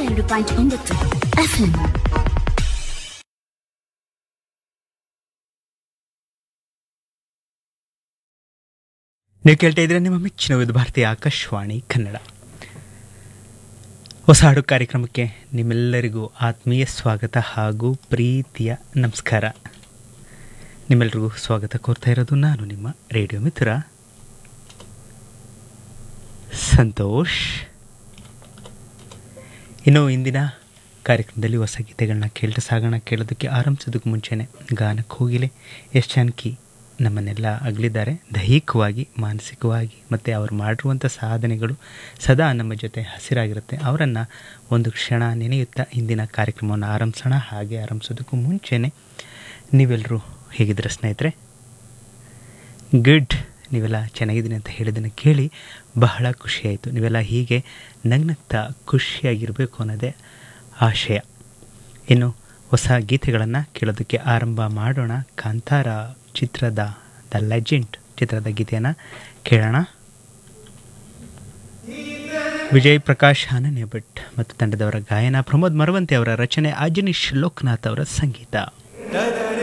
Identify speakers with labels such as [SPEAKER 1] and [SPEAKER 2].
[SPEAKER 1] ಎರಡು ಪಾಯಿಂಟ್ ಒಂಬತ್ತು ಎಫ್ಎಂ
[SPEAKER 2] ನೀವು ಕೇಳ್ತಾ ಇದ್ರೆ ನಿಮ್ಮ ಮೆಚ್ಚಿನ ವಿಧ ಭಾರತೀಯ ಆಕಾಶವಾಣಿ ಕನ್ನಡ ಹೊಸ ಹಾಡು ಕಾರ್ಯಕ್ರಮಕ್ಕೆ ನಿಮ್ಮೆಲ್ಲರಿಗೂ ಆತ್ಮೀಯ ಸ್ವಾಗತ ಹಾಗೂ ಪ್ರೀತಿಯ ನಮಸ್ಕಾರ ನಿಮ್ಮೆಲ್ಲರಿಗೂ ಸ್ವಾಗತ ಕೋರ್ತಾ ಇರೋದು ನಾನು ನಿಮ್ಮ ರೇಡಿಯೋ ಮಿತ್ರ ಸಂತೋಷ್ ಇನ್ನು ಇಂದಿನ ಕಾರ್ಯಕ್ರಮದಲ್ಲಿ ಹೊಸ ಗೀತೆಗಳನ್ನ ಕೇಳ್ತಾ ಸಾಗೋಣ ಕೇಳೋದಕ್ಕೆ ಆರಂಭಿಸೋದಕ್ಕೆ ಮುಂಚೆನೆ ಗಾನಕ್ಕೆ ಹೋಗಿಲೆ ಎಷ್ಟು ಜಾನಕಿ ನಮ್ಮನ್ನೆಲ್ಲ ಅಗಲಿದ್ದಾರೆ ದೈಹಿಕವಾಗಿ ಮಾನಸಿಕವಾಗಿ ಮತ್ತು ಅವ್ರು ಮಾಡಿರುವಂಥ ಸಾಧನೆಗಳು ಸದಾ ನಮ್ಮ ಜೊತೆ ಹಸಿರಾಗಿರುತ್ತೆ ಅವರನ್ನು ಒಂದು ಕ್ಷಣ ನೆನೆಯುತ್ತಾ ಇಂದಿನ ಕಾರ್ಯಕ್ರಮವನ್ನು ಆರಂಭಿಸೋಣ ಹಾಗೆ ಆರಂಭಿಸೋದಕ್ಕೂ ಮುಂಚೆನೆ ನೀವೆಲ್ಲರೂ ಹೇಗಿದ್ದೀರ ಸ್ನೇಹಿತರೆ ಗುಡ್ ನೀವೆಲ್ಲ ಚೆನ್ನಾಗಿದ್ದೀನಿ ಅಂತ ಹೇಳಿದ್ದನ್ನು ಕೇಳಿ ಬಹಳ ಖುಷಿಯಾಯಿತು ನೀವೆಲ್ಲ ಹೀಗೆ ನಗ್ನಗ್ತಾ ಖುಷಿಯಾಗಿರಬೇಕು ಅನ್ನೋದೇ ಆಶಯ ಇನ್ನು ಹೊಸ ಗೀತೆಗಳನ್ನು ಕೇಳೋದಕ್ಕೆ ಆರಂಭ ಮಾಡೋಣ ಕಾಂತಾರ ಚಿತ್ರದ ದ ಲೆಜೆಂಡ್ ಚಿತ್ರದ ಗೀತೆಯನ್ನು ಕೇಳೋಣ ವಿಜಯ್ ಪ್ರಕಾಶ್ ಅನನ್ಯ ಭಟ್ ಮತ್ತು ತಂಡದವರ ಗಾಯನ ಪ್ರಮೋದ್ ಮರವಂತೆ ಅವರ ರಚನೆ ಅಜನೀಶ್ ಲೋಕನಾಥ್ ಅವರ ಸಂಗೀತ
[SPEAKER 3] da da